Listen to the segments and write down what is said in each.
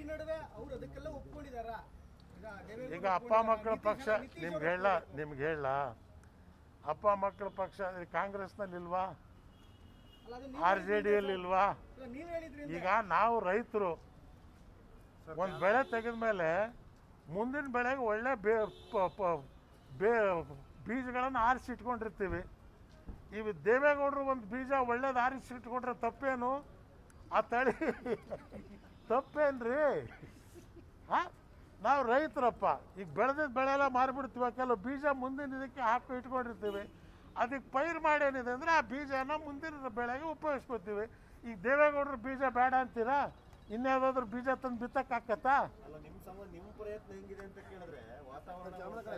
ನಡುವೆ ಅವ್ರು ಅದಕ್ಕೆಲ್ಲ ಒಪ್ಕೊಂಡಿದಾರ ಈಗ ದೇವೇಗೌಡರು ಈಗ ಅಪ್ಪ ಒಪ್ಕೊಂಡಿದಾರಾ? ಮಕ್ಕಳ ನಿತೀಶ್ ಪಕ್ಷ ಅವರು- ನಿತೀಶ್ ನಿಮ್ಗೆ ಅವರು ಹೇಳ ನಿಮ್ಗೆ ಹೇಳ ಅಪ್ಪ ಮಕ್ಕಳ ಪಕ್ಷ ಕಾಂಗ್ರೆಸ್ನಲ್ಲಿ ಇಲ್ವಾ ಅಲ್ಲ, ಅದು ನೀವ್ ಆರ್ ಜೆ ಡಿಯಲ್ಲಿ ಇಲ್ವಾ ಅಲ್ಲ, ನೀವ್ ಹೇಳಿದ್ರಿಂದ ಈಗ ನಾವು ರೈತರು ಒಂದು ಬೆಳೆ ತೆಗೆದ ಮೇಲೆ ಮುಂದಿನ ಬೆಳೆಗೆ ಒಳ್ಳೆ ಬೇ ಪ- ಪ- ಬೇ ಬೀಜಗಳನ್ನು ಆರಿಸಿ ಇಟ್ಕೊಂಡಿರ್ತೀವಿ ಇವು ದೇವೇಗೌಡರು ಒಂದು ಬೀಜ ಒಳ್ಳೇದು ಆರಿಸಿ ಇಟ್ಕೊಂಡ್ರೆ ತಪ್ಪೇನು ಆ ತಳಿ ತಪ್ಪೇನ್ರಿ ಹಾಂ ನಾವು ರೈತರಪ್ಪ ಈಗ ಬೆಳೆದಿದ್ದ ಬೆಳೆ ಎಲ್ಲ ಮಾರಿಬಿಡ್ತೀವಿ ಕೆಲವು ಬೀಜ ಮುಂದಿನ ಇದಕ್ಕೆ ಹಾಕಿ ಇಟ್ಕೊಂಡಿರ್ತೀವಿ ಅದಕ್ಕೆ ಪೈರು ಮಾಡೇನಿದೆ ಅಂದರೆ ಆ ಬೀಜನ ಮುಂದಿನ ಬೆಳೆಗೆ ಉಪಯೋಗಿಸ್ಕೊತೀವಿ ಈಗ ದೇವೇಗೌಡರು ಬೀಜ ಬೇಡ ಅಂತೀರಾ ಇನ್ಯಾವುದಾದ್ರೂ ಬೀಜ ತಂದು ಬಿತ್ತಕ್ಕಾಕತ್ತಾ ಅಲ್ಲ ನಿಮ್ ಸಮ ನಿಮ್ ಪ್ರಯತ್ನ ಹೆಂಗಿದೆ ಅಂತ ಕೇಳಿದ್ರೆ ವಾತಾವರಣ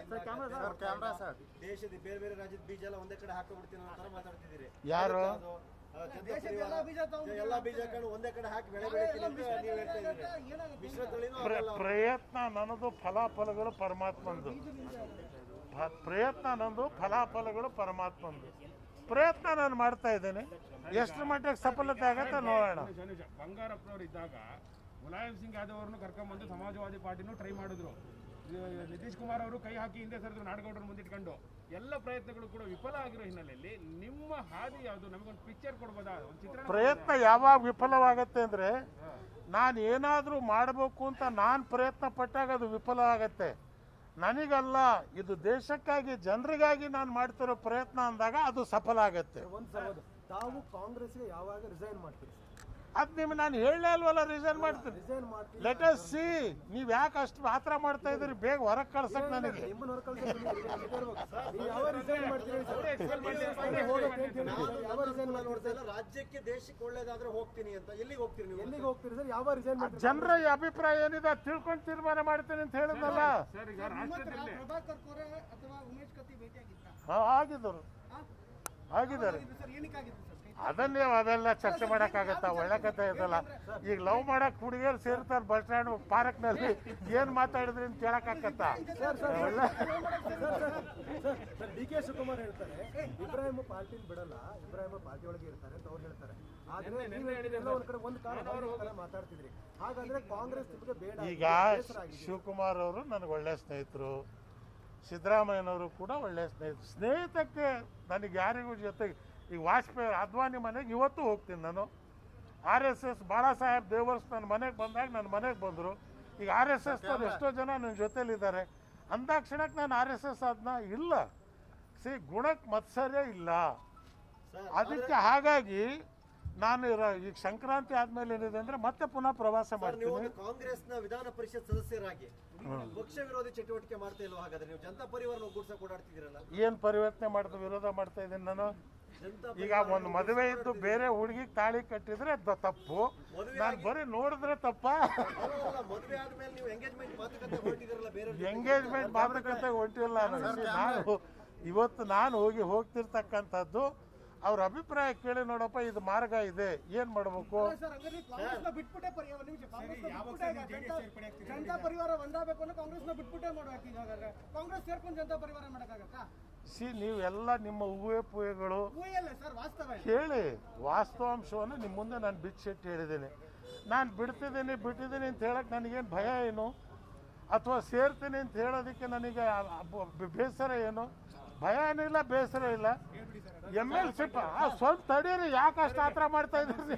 ದೇಶದ ಬೇರೆ ಬೇರೆ ರಾಜ್ಯದ ಬೀಜ ಎಲ್ಲ ಒಂದೇ ಕಡೆ ಹಾಕೋಬಿಡ್ತೀನಿ ಅನ್ನೋ ತರ ಮಾತಾಡ್ತಿದ್ದೀರಿ ಯಾರು? ಅದು, ಆ, ಜನತಾ ದೇಶದ ಪರಿವಾರ, ಎಲ್ಲಾ ಬೀಜ ತಗೊಂಡು ಎಲ್ಲಾ ಬೀಜಗಳು ಒಂದೇ ಕಡೆ ಹಾಕಿ ಬೆಳೆ ಬೆಳಿತೀನಿ ಅಂತ ನೀವು ಹೇಳ್ತಾ ಇದ್ದೀರಿ ಏನಾಗುತ್ತೆ ಮಿಶ್ರ ತಳಿನೂ ಪ್ರ ಆಗಲ್ಲ ಪ್ರಯತ್ನ ನನ್ನದು ಫಲಾಫಲಗಳು ಪರಮಾತ್ಮಂದು ಫ- ಪ್ರಯತ್ನ ನಂದು ಫಲಾಫಲಗಳು ಪರಮಾತ್ಮಂದು ಪ್ರಯತ್ನ ನಾನು ಮಾಡ್ತಾ ಇದ್ದೇನೆ ಎಷ್ಟು ಮಟ್ಟಿಗೆ ಸಫಲತೆ ಆಗತ್ತೆ ನೋಡೋಣ ನಿಮಿಷ, ನಿಮಿಷ. ಬಂಗಾರಪ್ಪನವ್ರು ಇದ್ದಾಗ ಮುಲಾಯಂ ಸಿಂಗ್ ಯಾದವ್ ಅವ್ರನ್ನು ಕರ್ಕೊಂಡ್ಬಂದು ಸಮಾಜವಾದಿ ಪಾರ್ಟಿನೂ ಟ್ರೈ ಮಾಡಿದ್ರು ಇದು ನಿತೀಶ್ ಕುಮಾರ್ ಅವರು ಕೈ ಹಾಕಿ ಹಿಂದೆ ಸರಿದ್ರು ನಾಡಗೌಡರ ಮುಂದಿಟ್ಕೊಂಡು ಎಲ್ಲ ಪ್ರಯತ್ನಗಳು ಕೂಡ ವಿಫಲ ಆಗಿರೋ ಹಿನ್ನೆಲೆಯಲ್ಲಿ ನಿಮ್ಮ ಹಾದಿ ಯಾವುದು ನಮಗೊಂದು ಪಿಕ್ಚರ್ ಕೊಡ್ಬೋದಾ ಒಂದು ಚಿತ್ರಣ ಪ್ರಯತ್ನ ಯಾವಾಗ ವಿಫಲವಾಗತ್ತೆ ಅಂದರೆ ನಾನು ಏನಾದರೂ ಮಾಡಬೇಕು ಅಂತ ನಾನು ಪ್ರಯತ್ನ ಪಟ್ಟಾಗ ಅದು ವಿಫಲ ಆಗತ್ತೆ ನನಗಲ್ಲ ಇದು ದೇಶಕ್ಕಾಗಿ ಜನರಿಗಾಗಿ ನಾನು ಮಾಡ್ತಿರೋ ಪ್ರಯತ್ನ ಅಂದಾಗ ಅದು ಸಫಲ ಆಗತ್ತೆ ಒಂದು ಸವಾಲು ತಾವು ಕಾಂಗ್ರೆಸ್ಗೆ ಯಾವಾಗ ರಿಸೈನ್ ಮಾಡ್ತೀರಿ ಅದು ನಿಮ್ಗೆ ನಾನು ಹೇಳಲೇ ಅಲ್ವಲ್ಲ ರಿಸೈನ್ ಮಾಡ್ತೀನಿ ರಿಸೈನ್ ಮಾಡ್ತೀರಿ ಲೆಟ್ ಅಸ್ ಸಿ ನೀವು ಯಾಕೆ ಅಷ್ಟು ಆತರ ಮಾಡ್ತಾ ಇದ್ರಿ ಬೇಗ ಹೊರಗೆ ಕಳ್ಸಕ್ ನನಗೆ ನಿಮ್ಮನ್ನ ಹೊರಕಳ್ಸಕ್ಕೆ ನೀವು ಯಾವ ರಿಸೈನ್ ಮಾಡ್ತೀರಿ ಸರ್? ಹೋಗಕ್ಕೆ ಅಂತ ಹೇಳಿ ಸರ್, ಯಾವ ರಿಸೈನ್ ನಾವು ನೋಡ್ತಾ ಇಲ್ಲ ರಾಜ್ಯಕ್ಕೆ ದೇಶಕ್ಕೆ ಒಳ್ಳೇದಾದ್ರೆ ಹೋಗ್ತೀನಿ ಅಂತ ಎಲ್ಲಿಗೆ ಹೋಗ್ತೀರಿ ನೀವು ಎಲ್ಲಿಗೆ ಹೋಗ್ತೀರಿ ಸರ್ ಯಾವ ರಿಸೈನ್ ಮಾಡ್ತೀರಿ ಜನರ ಅಭಿಪ್ರಾಯ ಏನಿದೆ ಅದ್ ತಿಳ್ಕೊಂಡು ತೀರ್ಮಾನ ಮಾಡ್ತೀನಿ ಅಂತ ಹೇಳಿದ್ನಲ್ಲ ಸರ್ ಈಗ ನಿಮ್ಮ ಹತ್ರ ರಾಷ್ಟ್ರದಲ್ಲಿ ಪ್ರಭಾಕರ್ ಕೋರೆ ಅಥವಾ ಉಮೇಶ್ ಕತ್ತಿ ಭೇಟಿಯಾಗಿದ್ದ ಹಾ, ಆಗಿದ್ರು ಆಗಿದ್ದಾರೆ ಸರ್ ಏನಕ್ಕಾಗಿತ್ತು ಸರ್ ಕೈ- ಅದನ್ನೇ ಅವೆಲ್ಲ ಚರ್ಚೆ ಮಾಡಕ್ಕಾಗತ್ತ ಒಳ್ಳೆ ಕಥೆ ಇದಲ್ಲ ಈಗ ಲವ್ ಮಾಡಕ್ ಹುಡುಗಿಯರು ಸೇರ್ತಾರೆ ಬಸ್ ಸ್ಟ್ಯಾಂಡ್ ಪಾರ್ಕ್ನಲ್ಲಿ ಏನ್ ಮಾತಾಡಿದ್ರಿ ಅಂತ ಕೇಳಕ್ಕಾಗತ್ತ sir sir sir sir sir D K Shivakumar ಹೇಳ್ತಾರೆ ಇಬ್ರಾಹಿಂ ಪಾರ್ಟಿನ ಬಿಡಲ್ಲ ಇಬ್ರಾಹಿಂ ಪಾರ್ಟಿ ಒಳಗೆ ಇರ್ತಾರೆ ಅಂತ ಅವ್ರು ಹೇಳ್ತಾರೆ ಆದ್ರೆ ನೀವು ಹೇಳಿದ್ರೆಲ್ಲ ಒಂದ್ ಕಡೆ ಒಂದ್ ಕಾಲ ಮಾತಾಡ್ತಿದ್ರಿ ಹಾಗಾದ್ರೆ ಕಾಂಗ್ರೆಸ್ ನಿಮಗೆ ಬೇಡ ಈಗ ಬೇಸರ ಆಗಿದೆ. ಶಿವಕುಮಾರ್ ಅವರು ನನಗೆ ಒಳ್ಳೆ ಸ್ನೇಹಿತರು ಸಿದ್ದರಾಮಯ್ಯನವರು ಕೂಡ ಒಳ್ಳೆ ಸ್ನೇಹಿತರು ಸ್ನೇಹಿತಕ್ಕೆ ನನಗೆ ಯಾರಿಗೂ ಜೊತೆಗೆ ಈಗ ವಾಜಪೇಯಿ ಅದ್ವಾನಿ ಮನೆಗೆ ಇವತ್ತು ಹೋಗ್ತೀನಿ ನಾನು R S S Bala Saheb Deoras ನನ್ನ ಮನೆಗೆ ಬಂದಾಗ ನನ್ನ ಮನೆಗೆ ಬಂದರು ಈಗ ಆರ್ ಎಸ್ ಎಸ್ ಎಷ್ಟೋ ಜನ ನನ್ನ ಜೊತೆಲಿದ್ದಾರೆ ಅಂದಾಕ್ಷಣಕ್ಕೆ ನಾನು ಆರ್ ಎಸ್ ಎಸ್ ಅದನ್ನ ಇಲ್ಲ ಸಿ ಗುಣಕ್ಕೆ ಮತ್ಸರೇ ಇಲ್ಲ ಸರ್ ಅದಕ್ಕೆ ಹಾಗಾಗಿ ನಾನು ಇರೋ- ಈಗ ಸಂಕ್ರಾಂತಿ ಆದ್ಮೇಲೆ ಏನಿದೆ ಅಂದ್ರೆ ಮತ್ತೆ ಪುನಃ ಪ್ರವಾಸ ಸರ್ ನೀವು ಮಾಡ್ತೀನಿ ಒಂದು ಕಾಂಗ್ರೆಸ್ನ ವಿಧಾನ ಪರಿಷತ್ ಸದಸ್ಯರಾಗಿ ಪಕ್ಷ ವಿರೋಧಿ ಚಟುವಟಿಕೆ ಮಾಡ್ತಾ ಇಲ್ವಾ ಹಾಗಾದ್ರೆ ನೀವು ಜನತಾ ಪರಿವಾರ ಒಗ್ಗೂಡ್ಸಕ್ ಓಡಾಡ್ತಿದ್ದೀರಲ್ಲ ಏನ್ ಪರಿವರ್ತನೆ ಮಾಡ್ತಾ ವಿರೋಧ ಮಾಡ್ತಾ ಇದ್ದೀನಿ ನಾನು ಜನತಾ ಈಗ ಒಂದು ಮದುವೆ ಇದ್ದು ಬೇರೆ ಹುಡುಗಿಗೆ ತಾಳಿ ಕಟ್ಟಿದ್ರೆ ಅದು ತಪ್ಪು ನಾನು ಬರೀ ನೋಡಿದ್ರೆ ತಪ್ಪ ಅಲ್ಲ, ಮದುವೆ ಆದ್ಮೇಲೆ ನೀವು ಎಂಗೇಜ್ಮೆಂಟ್ ಮಾತುಕತೆ ಹೊರಟಿದ್ದೀರಲ್ಲ ಬೇರೆ ಎಂಗೇಜ್ಮೆಂಟ್ ಮಾತುಕತೆ ಹೊಂಟಿಲ್ಲ ನನಗೆ ನಾನು ಇವತ್ತು ನಾನು ಹೋಗಿ ಹೋಗ್ತಿರ್ತಕ್ಕಂಥದ್ದು ಅವ್ರ ಅಭಿಪ್ರಾಯ ಕೇಳಿ ನೋಡಪ್ಪ ಇದು ಮಾರ್ಗ ಇದೆ ಏನ್ ಮಾಡ್ಬೇಕು ಸರ್ ಹಂಗಾದ್ರೆ ಕಾಂಗ್ರೆಸ್ನ ಬಿಟ್ಬಿಟ್ಟೆ ಪರಿವಾರ ಒಂದು ನಿಮಿಷ ಕಾಂಗ್ರೆಸ್ನ ಬಿಟ್ಬಿಟ್ಟೆ ಈಗ ಜನತಾ- ಜನತಾ ಪರಿವಾರ ಒಂದಾಗಬೇಕು ಅಂದ್ರೆ ಕಾಂಗ್ರೆಸ್ನ ಬಿಟ್ಬಿಟ್ಟೆ ಮಾಡ್ಬೇಕು ಈಗ ಹಾಗಾದ್ರೆ ಕಾಂಗ್ರೆಸ್ ಸೇರ್ಕೊಂಡು ಜನತಾ ಪರಿವಾರ ಮಾಡಕ್ಕಾಗತ್ತಾ ಸಿ ನೀವೆಲ್ಲ ನಿಮ್ಮ ಊಹೆ ಪೂಹೆಗಳು ಊಯಲ್ಲ ಸರ್ ವಾಸ್ತವ ಇದು. ಹೇಳಿ ವಾಸ್ತವಾಂಶವನ್ನು ನಿಮ್ಮ ಮುಂದೆ ನಾನು ಬಿಚ್ಚಿಟ್ಟು ಹೇಳಿದ್ದೀನಿ ನಾನು ಬಿಡ್ತಿದ್ದೀನಿ ಬಿಟ್ಟಿದ್ದೀನಿ ಅಂತ ಹೇಳಕ್ಕೆ ನನಗೇನು ಭಯ ಏನು ಅಥವಾ ಸೇರ್ತೀನಿ ಅಂತ ಹೇಳೋದಕ್ಕೆ ನನಗೆ ಆ- ಆ ಬ- ಬೇಸರ ಏನು ಭಯ ಏನಿಲ್ಲ ಬೇಸರ ಇಲ್ಲ ಎಮ್ ಎಲ್ ಸಿಪ್ ಸ್ವಲ್ಪ ತಡೀರಿ ಯಾಕೆ ಅಷ್ಟು ಆತರ ಮಾಡ್ತಾ ಇದ್ದೀರಿ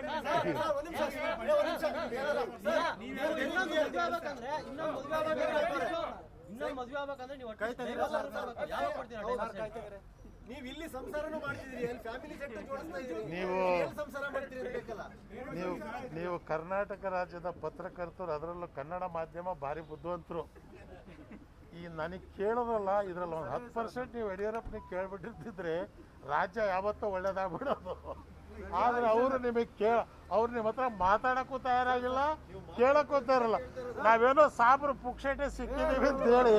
ಇನ್ನೊಂದು ಮದುವೆ ಆಗ್ಬೇಕಂದ್ರೆ ನೀವು ಯಾವಾಗ ಕೊಡ್ತೀರಾ ನೀವು ಇಲ್ಲಿ ಸಂಸಾರನೂ ಮಾಡ್ತಿದ್ದೀರಿ ಅಲ್ಲಿ ಫ್ಯಾಮಿಲಿ ಸೆಟ್ ಜೋಡಿಸ್ತಾ ಇದ್ದೀರಿ ನೀವು- ಎಲ್ಲಿ ಸಂಸಾರ ಮಾಡ್ತೀರಿ ಅಂತ ಬೇಕಲ್ಲ ನೀವು ನೀವು ಕರ್ನಾಟಕ ರಾಜ್ಯದ ಪತ್ರಕರ್ತರು ಅದರಲ್ಲೂ ಕನ್ನಡ ಮಾಧ್ಯಮ ಭಾರಿ ಬುದ್ಧಿವಂತರು ಈ ನನಗೆ ಕೇಳೋದಲ್ಲ ಇದ್ರಲ್ಲಿ ಒಂದು ಹತ್ತು ಪರ್ಸೆಂಟ್ ನೀವು ಯಡಿಯೂರಪ್ಪನಿಗೆ ಕೇಳ್ಬಿಟ್ಟಿರ್ತಿದ್ರೆ ರಾಜ್ಯ ಯಾವತ್ತೂ ಒಳ್ಳೇದಾಗ್ಬಿಡೋದು ಆದ್ರೆ ಅವರು ನಿಮಗೆ ಕೇಳ ಅವ್ರು ನಿಮ್ಮ ಹತ್ರ ಮಾತಾಡಕ್ಕೂ ತಯಾರಾಗಿಲ್ಲ ಕೇಳಕ್ಕೂ ತಯಾರಿಲ್ಲ ನಾವೇನೋ ಸಾಬ್ರು ಪುಕ್ಷಟೆ ಸಿಕ್ಕಿದೀವಿ ಅಂತ ಹೇಳಿ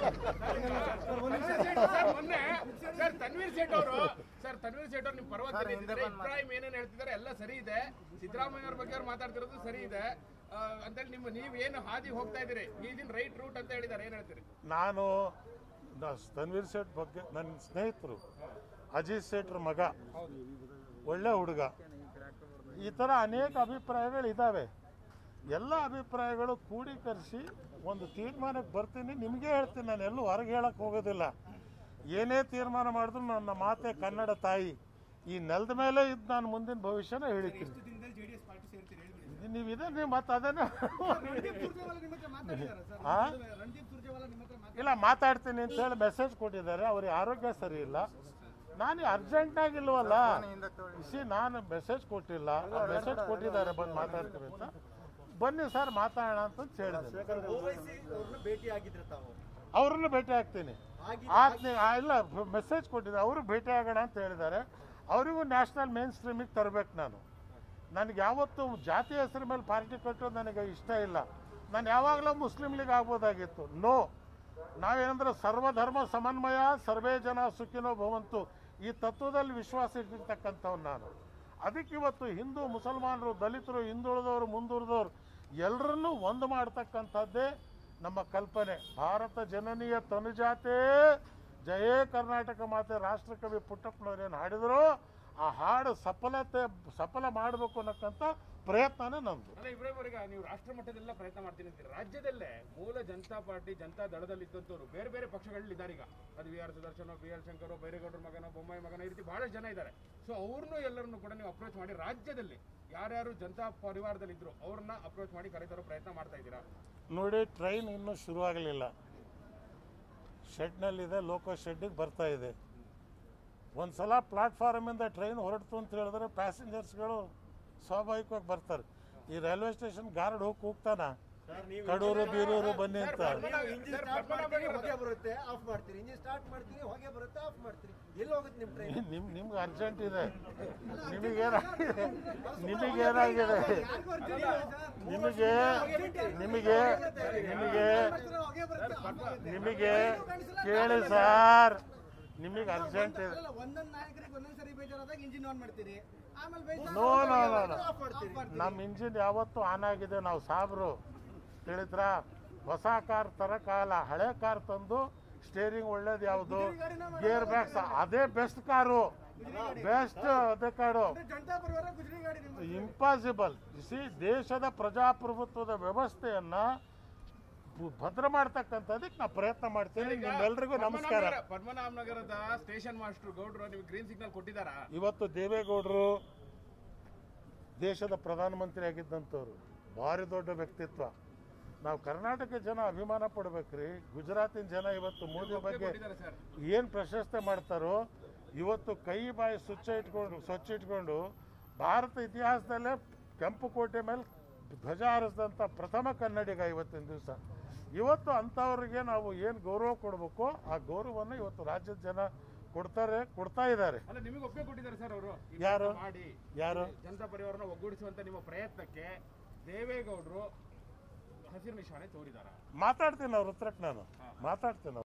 ಸರ್ ಮೊನ್ನೆ ಸರ್ ತನ್ವೀರ್ ಸೇಠ್ ಅವರು ಸರ್ ತನ್ವೀರ್ ಸೇಠ್ ಅವರು ನಿಮ್ ಪರವಾಗಿ ನಿಂತಿದ್ದಾರೆ ಇಬ್ರಾಹಿಂ ಏನೇನ್ ಹೇಳ್ತಿದ್ದಾರೆ ಎಲ್ಲ ಸರಿ ಇದೆ ಸಿದ್ದರಾಮಯ್ಯ ಅವ್ರ ಬಗ್ಗೆ ಅವ್ರು ಮಾತಾಡ್ತಿರೋದು ಸರಿ ಇದೆ ಆ, ಅಂತೇಳಿ ನಿಮ್ಮ ನೀವ್ ಏನು ಹಾದಿ ಹೋಗ್ತಾ ಇದೀರಿ ಈಗಿನ ರೈಟ್ ರೂಟ್ ಅಂತ ಹೇಳಿದ್ದಾರೆ ಏನ್ ಹೇಳ್ತೀರಿ ನಾನು ನ- ತನ್ವೀರ್ ಸೇಠ್ ಬಗ್ಗೆ ನನ್ನ ಸ್ನೇಹಿತರು ಅಜಿತ್ ಸೇಠ್ರ ಮಗ ಒಳ್ಳೆ ಹುಡುಗ ಈ ಥರ ಅನೇಕ ಅಭಿಪ್ರಾಯಗಳಿದ್ದಾವೆ ಎಲ್ಲ ಅಭಿಪ್ರಾಯಗಳು ಕೂಡೀಕರಿಸಿ ಒಂದು ತೀರ್ಮಾನಕ್ಕೆ ಬರ್ತೀನಿ ನಿಮಗೆ ಹೇಳ್ತೀನಿ ನಾನು ಎಲ್ಲೂ ಹೊರಗೆ ಹೇಳಕ್ಕೆ ಹೋಗೋದಿಲ್ಲ ಏನೇ ತೀರ್ಮಾನ ಮಾಡಿದ್ರು ನನ್ನ ಮಾತೆ ಕನ್ನಡ ತಾಯಿ ಈ ನೆಲದ ಮೇಲೆ ಇದ್ದು ನಾನು ಮುಂದಿನ ಭವಿಷ್ಯನ ಹೇಳಿದ್ದೀನಿ ದಿನದಲ್ಲಿ ಜೆಡಿಎಸ್ ಪಾರ್ಟಿ ಸೇರ್ತೀರಿ ಹೇಳ್ಬಿಡಿ ಇದು ನೀವು ಇದೆ ನೀವು ಮತ್ತೆ ಅದನ್ನೇ ರಣದೀಪ್ ಸುರ್ಜೇವಾಲ ನಿಮ್ಮ ಹತ್ರ ಮಾತಾಡಿದಾರಾ ಸರ್ ಆ? ರಣದೀಪ್ ಸುರ್ಜೇವಾಲ ನಿಮ್ಮ ಹತ್ರ ಮಾತಾಡಿ ಇಲ್ಲ ಮಾತಾಡ್ತೀನಿ ಅಂತ ಹೇಳಿ ಮೆಸೇಜ್ ಕೊಟ್ಟಿದ್ದಾರೆ ಅವ್ರಿಗೆ ಆರೋಗ್ಯ ಸರಿ ಇಲ್ಲ ನಾನು ಅರ್ಜೆಂಟಾಗಿ ಇಲ್ವಲ್ಲ ಸಿ ನಾನು ಮೆಸೇಜ್ ಕೊಟ್ಟಿಲ್ಲ ಮೆಸೇಜ್ ಕೊಟ್ಟಿದ್ದಾರೆ ಬಂದು ಮಾತಾಡ್ತೀವಿ ಅಂತ ಬನ್ನಿ ಸರ್ ಮಾತಾಡೋಣ ಅಂತ ಹೇಳಿದೆ ಓವೈಸಿ ಅವ್ರನ್ನ ಭೇಟಿ ಆಗಿದ್ರೆ ತಾವು ಅವ್ರನ್ನ ಭೇಟಿ ಆಗ್ತೀನಿ ಆಗಿ ಆತ್ನಿ ಇಲ್ಲ ಮೆಸೇಜ್ ಕೊಟ್ಟಿದ್ದಾರೆ ಅವರು ಭೇಟಿ ಆಗೋಣ ಅಂತ ಹೇಳಿದ್ದಾರೆ ಅವರಿಗೂ ನ್ಯಾಷನಲ್ ಮೇನ್ ಸ್ಟ್ರೀಮಿಗೆ ತರಬೇಕು ನಾನು ನನಗೆ ಯಾವತ್ತೂ ಜಾತಿ ಹೆಸರು ಮೇಲೆ ಪಾರ್ಟಿ ಕಟ್ಟೋದು ನನಗೆ ಇಷ್ಟ ಇಲ್ಲ ನಾನು ಯಾವಾಗಲೂ ಮುಸ್ಲಿಂ ಲೀಗ್ ಆಗ್ಬೋದಾಗಿತ್ತು ನೋ ನಾವೇನಂದ್ರೆ ಸರ್ವಧರ್ಮ ಸಮನ್ವಯ ಸರ್ವೇ ಜನ ಸುಖಿನೋ ಭವಂತು ಈ ತತ್ವದಲ್ಲಿ ವಿಶ್ವಾಸ ಇಟ್ಟಿರ್ತಕ್ಕಂಥವ್ನು ನಾನು ಅದಕ್ಕೆ ಇವತ್ತು ಹಿಂದೂ ಮುಸಲ್ಮಾನರು ದಲಿತರು ಹಿಂದುಳಿದವರು ಮುಂದುವರಿದವರು ಎಲ್ಲರನ್ನೂ ಒಂದು ಮಾಡ್ತಕ್ಕಂಥದ್ದೇ ನಮ್ಮ ಕಲ್ಪನೆ ಭಾರತ ಜನನೀಯ ತನುಜಾತೆ ಜಯೇ ಕರ್ನಾಟಕ ಮಾತೆ ರಾಷ್ಟ್ರಕವಿ ಪುಟ್ಟಪ್ಪನವ್ರೇನು ಹಾಡಿದ್ರು ಆ ಹಾಡು ಸಫಲತೆ ಸಫಲ ಮಾಡಬೇಕು ಅನ್ನಕ್ಕಂಥ ಪ್ರಯತ್ನನೇ ನಮ್ಮದು ಅಲ್ಲ ಇಬ್ರಾಹಿಂ ಅವರಿಗೆ ನೀವು ರಾಷ್ಟ್ರ ಮಟ್ಟದೆಲ್ಲ ಪ್ರಯತ್ನ ಮಾಡ್ತೀನಿ ಅಂತೀರಿ ರಾಜ್ಯದಲ್ಲೇ ಮೂಲ ಜನತಾ ಪಾರ್ಟಿ ಜನತಾ ದಳದಲ್ಲಿ ಇದ್ದಂಥವ್ರು ಬೇರೆ ಬೇರೆ ಪಕ್ಷಗಳಲ್ಲಿ ಇದ್ದಾರೆ ಈಗ ಅದು V R Sudarshana B L Shankar ಬೈರೇಗೌಡರ ಮಗನ ಬೊಮ್ಮಾಯಿ ಮಗನ ಈ ರೀತಿ ಬಹಳಷ್ಟು ಜನ ಇದ್ದಾರೆ ಸೊ ಅವ್ರನ್ನೂ ಎಲ್ಲರನ್ನು ಕೂಡ ನೀವು ಅಪ್ರೋಚ್ ಮಾಡಿ ರಾಜ್ಯದಲ್ಲಿ ಯಾರ್ಯಾರು ಜನತಾ ಪರಿವಾರದಲ್ಲಿ ಇದ್ರು ಅವ್ರನ್ನ ಅಪ್ರೋಚ್ ಮಾಡಿ ಕರೆತರೋ ಪ್ರಯತ್ನ ಮಾಡ್ತಾ ಇದ್ದೀರಾ ನೋಡಿ ಟ್ರೈನ್ ಇನ್ನೂ ಶುರುವಾಗಲಿಲ್ಲ ಶೆಡ್ನಲ್ಲಿದೆ ಲೋಕೋ ಶೆಡ್ಡಿಗೆ ಬರ್ತಾ ಇದೆ ಒಂದು ಸಲ ಪ್ಲಾಟ್ಫಾರ್ಮಿಂದ ಟ್ರೈನ್ ಹೊರಡ್ತು ಅಂತ ಹೇಳಿದ್ರೆ ಪ್ಯಾಸೆಂಜರ್ಸ್ಗಳು ಸ್ವಾಭಾವಿಕವಾಗಿ ಬರ್ತಾರೆ ಈ ರೈಲ್ವೆ ಸ್ಟೇಷನ್ ಗಾರ್ಡ್ ಹೋಗಿ ಕೂಗ್ತಾನ ಕಡೂರು ಬೀರೂರು ಬನ್ನಿ ಅಂತ ಇಂಜಿನ್ ಸ್ಟಾರ್ಟ್ ಮಾಡ್ತೀರಿ ಹೊಗೆ ಬರುತ್ತೆ ಆಫ್ ಮಾಡ್ತೀರಿ ಇಂಜಿನ್ ಸ್ಟಾರ್ಟ್ ಮಾಡ್ತೀರಿ ಹೊಗೆ ಬರುತ್ತೆ ಆಫ್ ಮಾಡ್ತೀರಿ ಎಲ್ಲಿ ಹೋಗುತ್ತೆ ನಿಮ್ ಟ್ರೈನ್ ನಿಮ್ ನಿಮ್ಗೆ ಅರ್ಜೆಂಟ್ ಇದೆ ನಿಮಗೇನಾಗಿದೆ ನಿಮಗೇನಾಗಿದೆ ನಿಮಗೆ ನಿಮಗೆ ನಿಮಗೆ ಹೊಗೆ ಬರುತ್ತೆ ನಿಮಗೆ ಕೇಳಿ ಸರ್ ನಿಮಗೆ ಅರ್ಜೆಂಟ್ ಇದೆ ಅಲ್ಲ ಒಂದೊಂದ್ ನಾಯಕರಿಗೆ ಒಂದೊಂದ್ ಸರಿ ಬೇಜಾರಾದಾಗ ಇಂಜಿನ್ ಆನ್ ಮಾಡ್ತೀರಿ ಆಮೇಲೆ ಬೇಜಾರ್ no no no no off ಮಾಡ್ತೀರಿ ನಮ್ಮ ಇಂಜಿನ್ ಯಾವತ್ತೂ ಆನ್ ಆಗಿದೆ ನಾವು ಸಾಬ್ರು ತಿಳಿದ್ರ ಹೊಸ ಕಾರ್ ತರಕಾಲ ಹಳೆ ಕಾರ್ ತಂದು ಸ್ಟೇರಿಂಗ್ ಒಳ್ಳೇದು ಯಾವುದು ಗೇರ್ ಬ್ಯಾಗ್ಸ್ ಅದೇ ಬೆಸ್ಟ್ ಕಾರು ಬೆಸ್ಟ್ ಅದೇ ಕಾರು ಅಂದ್ರೆ ಜನತಾ ಪರಿವಾರ ಗುಜರಿ ಗಾಡಿ ನಿಮ್ಮ ಇಂಪಾಸಿಬಲ್ ಸಿ ದೇಶದ ಪ್ರಜಾಪ್ರಭುತ್ವದ ವ್ಯವಸ್ಥೆಯನ್ನ ಭ- ಭದ್ರ ಮಾಡ್ತಕ್ಕಂಥದ್ದಕ್ಕೆ ನಾವು ಪ್ರಯತ್ನ ಮಾಡ್ತೀನಿ ನಿಮ್ಮೆಲ್ರಿಗೂ ನಮಸ್ಕಾರ ಪದ್ಮನಾಭ- ಪದ್ಮನಾಭ ನಗರದ ಸ್ಟೇಷನ್ ಮಾಸ್ಟರ್ ಗೌಡ್ರು ನಿಮ್ಗೆ ಗ್ರೀನ್ ಸಿಗ್ನಲ್ ಕೊಟ್ಟಿದ್ದಾರಾ ಇವತ್ತು ದೇವೇಗೌಡರು ದೇಶದ ಪ್ರಧಾನಮಂತ್ರಿ ಆಗಿದ್ದಂಥವ್ರು ಭಾರಿ ದೊಡ್ಡ ವ್ಯಕ್ತಿತ್ವ ನಾವು ಕರ್ನಾಟಕ ಜನ ಅಭಿಮಾನ ಪಡ್ಬೇಕ್ರಿ ಗುಜರಾತಿನ ಜನ ಇವತ್ತು ಮೋದಿ ಬಗ್ಗೆ ಕೊಟ್ಟಿದ್ದಾರೆ ಸರ್ ಏನು ಪ್ರಶಸ್ತಿ ಮಾಡ್ತಾರೋ ಇವತ್ತು ಕೈ ಬಾಯಿ ಸ್ವಚ್ಛ ಇಟ್ಕೊಂಡು ಸ್ವಚ್ಛ ಇಟ್ಕೊಂಡು ಭಾರತ ಇತಿಹಾಸದಲ್ಲೇ ಕೆಂಪು ಕೋಟೆ ಮೇಲೆ ಧ್ವಜ ಹಾರಿಸಿದಂಥ ಪ್ರಥಮ ಕನ್ನಡಿಗ ಇವತ್ತಿನ ದಿವಸ ಇವತ್ತು ಅಂಥವ್ರಿಗೆ ನಾವು ಏನು ಗೌರವ ಕೊಡಬೇಕು ಆ ಗೌರವವನ್ನು ಇವತ್ತು ರಾಜ್ಯದ ಜನ ಕೊಡ್ತಾರೆ ಕೊಡ್ತಾ ಇದ್ದಾರೆ ಅಲ್ಲ ನಿಮಗೆ ಒಪ್ಪಿಗೆ ಕೊಟ್ಟಿದ್ದಾರೆ ಸರ್ ಅವರು ಯಾರು? ಮಾಡಿ ಯಾರು ಜನತಾ ಪರಿವಾರನ ಒಗ್ಗೂಡಿಸುವಂತ ನಿಮ್ಮ ಪ್ರಯತ್ನಕ್ಕೆ ದೇವೇಗೌಡರು ಹಸಿರು ನಿಶಾನೆ ತೋರಿದಾರ ಮಾತಾಡ್ತೀನಿ ಅವ್ರ ಹತ್ರಕ್ಕೆ ನಾನು ಮಾತಾಡ್ತೀನಿ